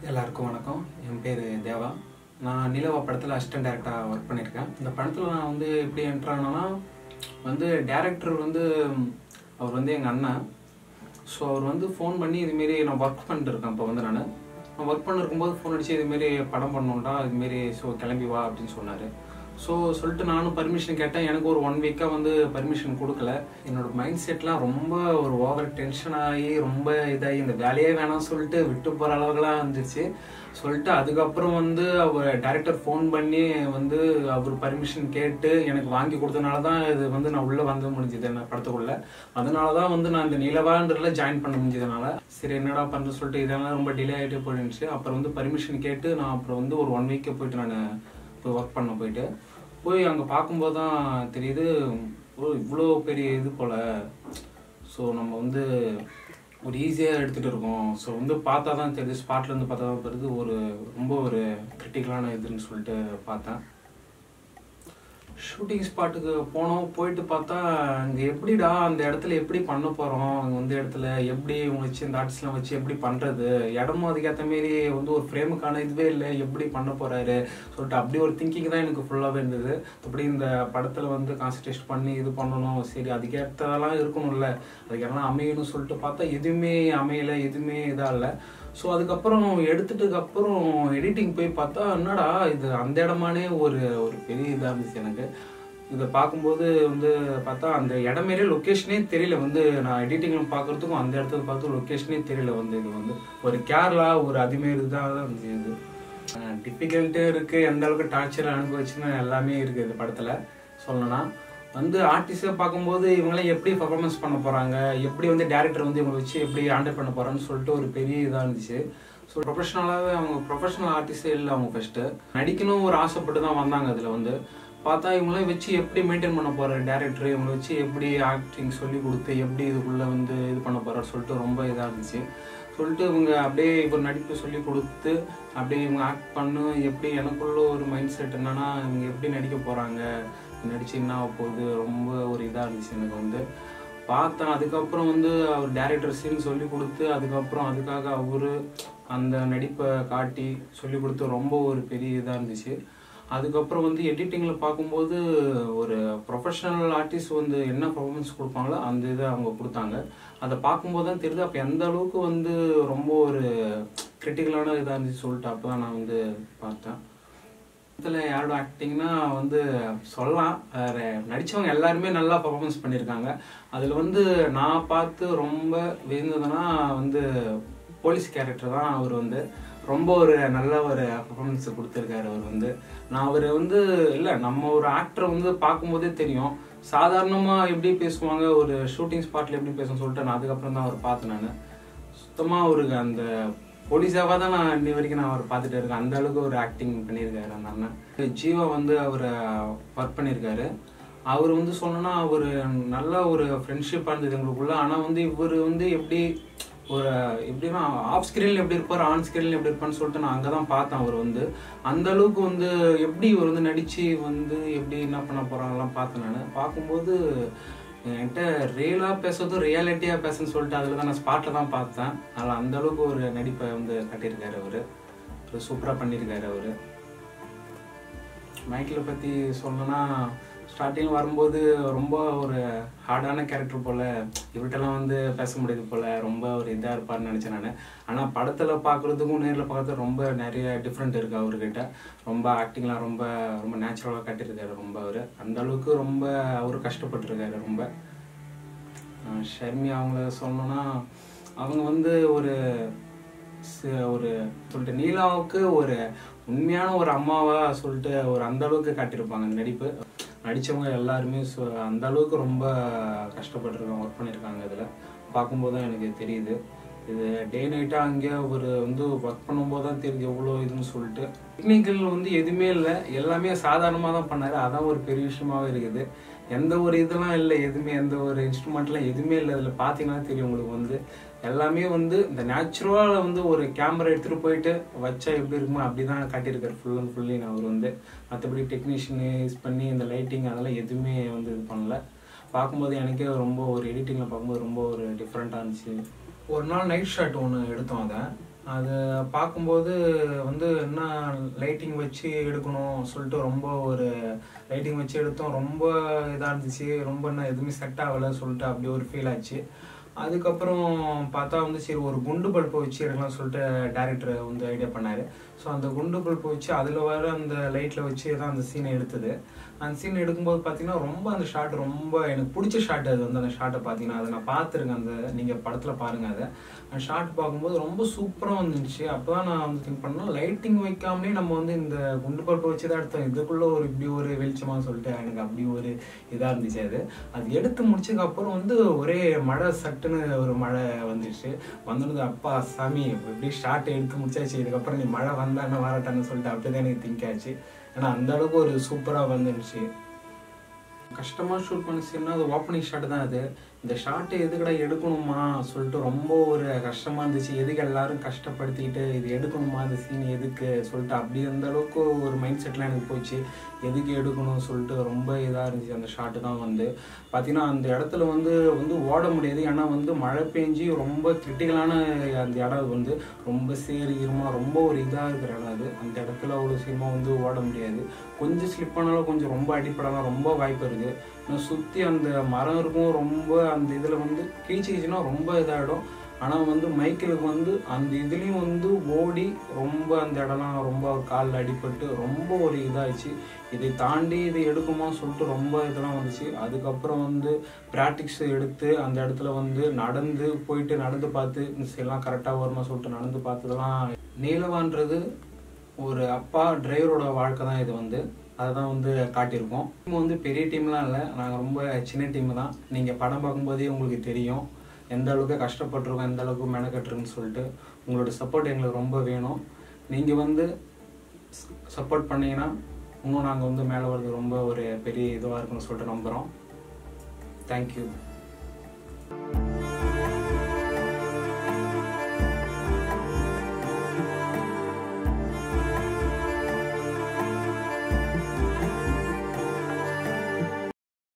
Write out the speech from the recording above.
எல்லாருக்கும் வணக்கம் என் பேர் தேவா நான் நிலவா படத்தில் அசிஸ்டன்ட் டேரக்டராக ஒர்க் பண்ணியிருக்கேன் இந்த படத்தில் நான் வந்து எப்படி என்ட்ரு ஆனேன்னா வந்து டேரக்டர் வந்து அவர் வந்து எங்கள் அண்ணன் ஸோ அவர் வந்து ஃபோன் பண்ணி இதுமாரி நான் ஒர்க் பண்ணிட்டு இருக்கேன் இப்போ வந்து நான் நான் ஒர்க் பண்ணிருக்கும்போது ஃபோன் அடிச்சு இதுமாரி படம் பண்ணணும்டா இதுமாரி ஸோ கிளம்பி வா அப்படின்னு சொன்னார் ஸோ சொல்லிட்டு நானும் பர்மிஷன் கேட்டேன் எனக்கு ஒரு ஒன் வீக்காக வந்து பர்மிஷன் கொடுக்கல என்னோட மைண்ட் செட்லாம் ரொம்ப ஒரு ஓவர் டென்ஷன் ஆகி ரொம்ப இதாகி இந்த வேலையே வேணாம்னு சொல்லிட்டு விட்டு போகிற அளவுக்குலாம் இருந்துச்சு சொல்லிட்டு அதுக்கப்புறம் வந்து அவர் டைரக்டர் ஃபோன் பண்ணி வந்து அவர் பர்மிஷன் கேட்டு எனக்கு வாங்கி கொடுத்தனால தான் இது வந்து நான் உள்ளே வந்து முடிஞ்சது என்ன படத்துக்குள்ள அதனால தான் வந்து நான் இந்த நிலவான்றதுல ஜாயின் பண்ண முடிஞ்சதுனால சரி என்னடா பண்ணுறது சொல்லிட்டு இதெல்லாம் ரொம்ப டிலே ஆகிட்டே போயிடுச்சு அப்புறம் வந்து பர்மிஷன் கேட்டு நான் அப்புறம் வந்து ஒரு ஒன் வீக்கே போயிட்டு நான் போய் ஒர்க் பண்ண போயிட்டு போய் அங்கே பார்க்கும்போது தான் தெரியுது ஓ இவ்வளோ பெரிய இது போல் ஸோ நம்ம வந்து ஒரு ஈஸியாக எடுத்துகிட்டு இருக்கோம் ஸோ வந்து பார்த்தா தான் தெரியுது ஸ்பாட்ல இருந்து பார்த்தா தான் தெரியுது ஒரு ரொம்ப ஒரு கிரிட்டிக்கலான இதுன்னு சொல்லிட்டு பார்த்தேன் ஷூட்டிங் ஸ்பாட்டுக்கு போனோம் போயிட்டு பார்த்தா அங்கே எப்படிடா அந்த இடத்துல எப்படி பண்ண போகிறோம் அங்கே வந்து இடத்துல எப்படி இவங்க வச்சு இந்த ஆர்டிஸ்ட்லாம் வச்சு எப்படி பண்ணுறது இடமும் அதுக்கேற்ற மாரி வந்து ஒரு ஃப்ரேமுக்கான இதுவே இல்லை எப்படி பண்ண போகிறாரு சொல்லிட்டு அப்படி ஒரு திங்கிங் தான் எனக்கு ஃபுல்லாகவே இருந்தது அப்படி இந்த படத்தில் வந்து கான்சன்ட்ரேட் பண்ணி இது பண்ணணும் சரி அதுக்கேற்றதெல்லாம் இருக்கணும்ல அதுக்கெல்லாம் அமையணும்னு சொல்லிட்டு பார்த்தா எதுவுமே அமையலை எதுவுமே இதாக இல்லை ஸோ அதுக்கப்புறம் எடுத்துட்டுக்கு அப்புறம் எடிட்டிங் போய் பார்த்தா என்னடா இது அந்த இடமானே ஒரு ஒரு பெரிய இதாக இருந்துச்சு எனக்கு இதை பார்க்கும்போது வந்து பார்த்தா அந்த இடமேலே லொக்கேஷனே தெரியல வந்து நான் எடிட்டிங்கில் பார்க்குறதுக்கும் அந்த இடத்துல பார்த்து லொக்கேஷனே தெரியல வந்து இது வந்து ஒரு கேரளா ஒரு அதுமாரி இதாக தான் இருந்துச்சு இது டிஃபிகல்ட்டு இருக்குது எந்த அளவுக்கு டார்ச்சர் அனுபவிச்சுன்னு எல்லாமே இருக்குது இந்த படத்தில் சொல்லணும்னா வந்து ஆர்டிஸ்டை பார்க்கும்போது இவங்களாம் எப்படி பர்ஃபார்மன்ஸ் பண்ண போகிறாங்க எப்படி வந்து டேரக்டர் வந்து இவங்களை வச்சு எப்படி ஹேண்டில் பண்ண போகிறான்னு சொல்லிட்டு ஒரு பெரிய இதாக இருந்துச்சு ஸோ ப்ரொஃபஷனலாகவே அவங்க ப்ரொஃபஷனல் ஆர்டிஸ்டே இல்லை அவங்க ஃபஸ்ட்டு நடிக்கணும் ஒரு ஆசைப்பட்டு தான் வந்தாங்க அதில் வந்து பார்த்தா இவங்களாம் வச்சு எப்படி மெயின்டைன் பண்ண போகிற டேரக்டர் இவங்களை வச்சு எப்படி ஆக்டிங் சொல்லி கொடுத்து எப்படி இதுக்குள்ளே வந்து இது பண்ண போகிறாரு சொல்லிட்டு ரொம்ப இதாக இருந்துச்சு சொல்லிட்டு இவங்க அப்படியே இவர் நடிப்பு சொல்லி கொடுத்து அப்படியே இவங்க ஆக்ட் பண்ணு எப்படி எனக்குள்ள ஒரு மைண்ட் செட் என்னன்னா இவங்க எப்படி நடிக்க போகிறாங்க நடிச்சு என்ன ஆக போகுது ரொம்ப ஒரு இதாக இருந்துச்சு எனக்கு வந்து பார்த்தேன் அதுக்கப்புறம் வந்து அவர் டேரக்டர் சீன் சொல்லி கொடுத்து அதுக்கப்புறம் அதுக்காக அவரு அந்த நடிப்பை காட்டி சொல்லி கொடுத்து ரொம்ப ஒரு பெரிய இதாக இருந்துச்சு அதுக்கப்புறம் வந்து எடிட்டிங்கில் பார்க்கும்போது ஒரு ப்ரொஃபஷனல் ஆர்டிஸ்ட் வந்து என்ன பர்ஃபார்மன்ஸ் கொடுப்பாங்களோ அந்த இதை அவங்க கொடுத்தாங்க அதை பார்க்கும்போது தான் தெரியுது அப்போ எந்த அளவுக்கு வந்து ரொம்ப ஒரு கிரிட்டிக்கலான இதாக இருந்துச்சு சொல்லிட்டு அப்போ தான் நான் வந்து பார்த்தேன் இதில் யாரோட ஆக்டிங்னா வந்து சொல்லலாம் நடித்தவங்க எல்லாருமே நல்லா பர்ஃபார்மன்ஸ் பண்ணியிருக்காங்க அதில் வந்து நான் பார்த்து ரொம்ப விழுந்ததுன்னா வந்து போலீஸ் கேரக்டர் தான் அவர் வந்து ரொம்ப ஒரு நல்ல ஒரு பர்ஃபார்மன்ஸ் கொடுத்துருக்காரு அவர் வந்து நான் அவர் வந்து இல்லை நம்ம ஒரு ஆக்டரை வந்து பார்க்கும்போதே தெரியும் சாதாரணமாக எப்படி பேசுவாங்க ஒரு ஷூட்டிங் ஸ்பாட்டில் எப்படி பேசணும்னு சொல்லிட்டு நான் அதுக்கப்புறம் தான் அவர் பார்த்தேன் நான் சுத்தமாக அவருக்கு அந்த போலீஸாவாக தான் நான் இன்னி வரைக்கும் நான் அவர் பார்த்துட்டு இருக்கேன் அந்த அளவுக்கு ஒரு ஆக்டிங் பண்ணியிருக்காரு அந்த அண்ணன் ஜீவா வந்து அவர் ஒர்க் பண்ணியிருக்காரு அவர் வந்து சொன்னோன்னா அவர் நல்ல ஒரு ஃப்ரெண்ட்ஷிப்பாக இருந்தது எங்களுக்குள்ள ஆனால் வந்து இவர் வந்து எப்படி ஒரு எப்படின்னா ஆஃப் ஸ்க்ரீனில் எப்படி இருப்பார் ஆன் ஸ்க்ரீனில் எப்படி இருப்பான்னு சொல்லிட்டு நான் அங்கே தான் பார்த்தேன் அவர் வந்து அந்த அளவுக்கு வந்து எப்படி இவர் வந்து நடித்து வந்து எப்படி என்ன பண்ண போகிறாங்கலாம் பார்த்தேன் நான் பார்க்கும்போது என்கிட்ட ரியலாக பேசுறதும் ரியாலிட்டியாக பேசுன்னு சொல்லிட்டு அதில் தான் நான் ஸ்பாட்டில் தான் பார்த்தேன் அதில் அந்த அளவுக்கு ஒரு நடிப்பை வந்து கட்டியிருக்காரு அவர் சூப்பராக பண்ணியிருக்காரு அவர் மைக்கில் பற்றி சொல்லணும்னா ஸ்டார்டிங் வரும்போது ரொம்ப ஒரு ஹார்டான கேரக்டர் போல் இவர்கிட்டலாம் வந்து பேச முடியுது போல் ரொம்ப ஒரு இதாக இருப்பார்னு நினச்சேன் நான் ஆனால் படத்தில் பார்க்குறதுக்கும் நேரில் பார்க்கறது ரொம்ப நிறைய டிஃப்ரெண்ட் இருக்குது அவர்கிட்ட ரொம்ப ஆக்டிங்லாம் ரொம்ப ரொம்ப நேச்சுரலாக காட்டியிருக்காரு ரொம்ப அவர் அந்த அளவுக்கு ரொம்ப அவர் கஷ்டப்பட்டுருக்காரு ரொம்ப ஷர்மி அவங்கள சொல்லணும்னா அவங்க வந்து ஒரு ஒரு சொல்லிட்டு நீலாவுக்கு ஒரு உண்மையான ஒரு அம்மாவா சொல்லிட்டு ஒரு அந்த அளவுக்கு காட்டியிருப்பாங்க அந்த நடிப்பு நடித்தவங்க எல்லாருமே அந்த அளவுக்கு ரொம்ப கஷ்டப்பட்டுருக்காங்க ஒர்க் பண்ணியிருக்காங்க இதில் பார்க்கும்போது தான் எனக்கு தெரியுது இது டே நைட்டாக அங்கே ஒரு வந்து ஒர்க் பண்ணும்போது தான் தெரியுது எவ்வளோ இதுன்னு சொல்லிட்டு டெக்னிக்கல் வந்து எதுவுமே இல்லை எல்லாமே சாதாரணமாக தான் பண்ணார் அதான் ஒரு பெரிய விஷயமாவே இருக்குது எந்த ஒரு இதெல்லாம் இல்லை எதுவுமே எந்த ஒரு இன்ஸ்ட்ருமெண்ட்லாம் எதுவுமே இல்லை அதில் பார்த்தீங்கன்னா தெரியும் உங்களுக்கு வந்து எல்லாமே வந்து இந்த நேச்சுரலாக வந்து ஒரு கேமரா எடுத்துகிட்டு போயிட்டு வச்சா எப்படி இருக்குமோ அப்படி தான் காட்டியிருக்காரு ஃபுல் அண்ட் ஃபுல்லி நான் அவர் வந்து மற்றபடி டெக்னீஷியன் யூஸ் பண்ணி இந்த லைட்டிங் அதெல்லாம் எதுவுமே வந்து இது பண்ணல பார்க்கும்போது எனக்கே ரொம்ப ஒரு எடிட்டிங்கில் பார்க்கும்போது ரொம்ப ஒரு டிஃப்ரெண்ட்டாக இருந்துச்சு ஒரு நாள் நைட் ஷாட் ஒன்று எடுத்தோம் அதை அது பார்க்கும்போது வந்து என்ன லைட்டிங் வச்சு எடுக்கணும் சொல்லிட்டு ரொம்ப ஒரு லைட்டிங் வச்சு எடுத்தோம் ரொம்ப இதாக இருந்துச்சு ரொம்ப என்ன எதுவுமே செட் ஆகலை சொல்லிட்டு அப்படி ஒரு ஃபீல் ஆச்சு அதுக்கப்புறம் பார்த்தா வந்து சரி ஒரு குண்டு பல்பை வச்சு எடுக்கலாம் சொல்லிட்டு டேரக்டர் வந்து ஐடியா பண்ணார் ஸோ அந்த குண்டு பல்பை வச்சு அதில் வர அந்த லைட்டில் வச்சு தான் அந்த சீனை எடுத்தது அந்த சீன் எடுக்கும்போது பார்த்தீங்கன்னா ரொம்ப அந்த ஷாட் ரொம்ப எனக்கு பிடிச்ச ஷாட் அது வந்து அந்த ஷாட்டை பார்த்தீங்கன்னா அதை நான் பார்த்துருக்கேன் அந்த நீங்கள் படத்தில் பாருங்கள் அதை அந்த ஷாட் பார்க்கும்போது ரொம்ப சூப்பராக வந்துருந்துச்சு அப்போ தான் நான் வந்து திங்க் பண்ணேன் லைட்டிங் வைக்காமலே நம்ம வந்து இந்த குண்டு பல்பை வச்சு தான் எடுத்தோம் இதுக்குள்ளே ஒரு இப்படி ஒரு வெளிச்சமாக சொல்லிட்டு எனக்கு அப்படி ஒரு இதாக இருந்துச்சு அது அது எடுத்து முடிச்சதுக்கு அப்புறம் வந்து ஒரே மழை சட்டுன்னு ஒரு மழை வந்துடுச்சு வந்தது அப்பா சாமி இப்படி ஷார்ட் எடுத்து முடிச்சாச்சு இதுக்கப்புறம் நீ மழை வந்தானே வரட்டான்னு சொல்லிட்டு அப்படிதான் எனக்கு திங்க் ஆச்சு ஏன்னா அந்த அளவுக்கு ஒரு சூப்பராக வந்துருச்சு கஷ்டமாக ஷூட் பண்ண சீன்னா அது ஓப்பனிங் ஷாட் தான் அது இந்த ஷாட்டு எதுக்கடா எடுக்கணுமா சொல்லிட்டு ரொம்ப ஒரு கஷ்டமாக இருந்துச்சு எதுக்கு எல்லாரும் கஷ்டப்படுத்திட்டு இது எடுக்கணுமா இந்த சீன் எதுக்கு சொல்லிட்டு அப்படி அந்த அளவுக்கு ஒரு மைண்ட் செட்டில் எனக்கு போச்சு எதுக்கு எடுக்கணும் சொல்லிட்டு ரொம்ப இதாக இருந்துச்சு அந்த ஷாட்டு தான் வந்து பார்த்தீங்கன்னா அந்த இடத்துல வந்து வந்து ஓட முடியாது ஏன்னா வந்து மழை பெஞ்சு ரொம்ப கிரிட்டிக்கலான அந்த இடம் வந்து ரொம்ப சேரி ஈரமாக ரொம்ப ஒரு இதாக இருக்கிற இடம் அது அந்த இடத்துல அவ்வளோ சீக்கிரமாக வந்து ஓட முடியாது கொஞ்சம் ஸ்லிப் பண்ணாலும் கொஞ்சம் ரொம்ப அடிப்படலாம் ரொம்ப வாய்ப்பு இருக்குது இன்னும் சுற்றி அந்த மரம் இருக்கும் ரொம்ப அந்த இதில் வந்து கீழ்ச்சிக்கிச்சுன்னா ரொம்ப இதாகிடும் ஆனால் வந்து மைக்கேலுக்கு வந்து அந்த இதுலேயும் வந்து ஓடி ரொம்ப அந்த இடம்லாம் ரொம்ப ஒரு காலில் அடிபட்டு ரொம்ப ஒரு இதாகிடுச்சு இதை தாண்டி இது எடுக்குமா சொல்லிட்டு ரொம்ப இதெல்லாம் வந்துச்சு அதுக்கப்புறம் வந்து ப்ராக்டிக்ஸ் எடுத்து அந்த இடத்துல வந்து நடந்து போயிட்டு நடந்து பார்த்து எல்லாம் கரெக்டாக வருமா சொல்லிட்டு நடந்து பார்த்ததெல்லாம் நீலவான்றது ஒரு அப்பா டிரைவரோட வாழ்க்கை தான் இது வந்து அதை தான் வந்து காட்டியிருக்கோம் டீம் வந்து பெரிய டீம்லாம் இல்லை நாங்கள் ரொம்ப சின்ன டீம் தான் நீங்கள் படம் பார்க்கும்போதே உங்களுக்கு தெரியும் எந்த அளவுக்கு கஷ்டப்பட்டிருக்கோம் எந்த அளவுக்கு மெனக்கட்டுருக்குன்னு சொல்லிட்டு உங்களோட சப்போர்ட் எங்களுக்கு ரொம்ப வேணும் நீங்கள் வந்து சப்போர்ட் பண்ணீங்கன்னா இன்னும் நாங்கள் வந்து மேலே வரது ரொம்ப ஒரு பெரிய இதுவாக இருக்குன்னு சொல்லிட்டு நம்புகிறோம் தேங்க்யூ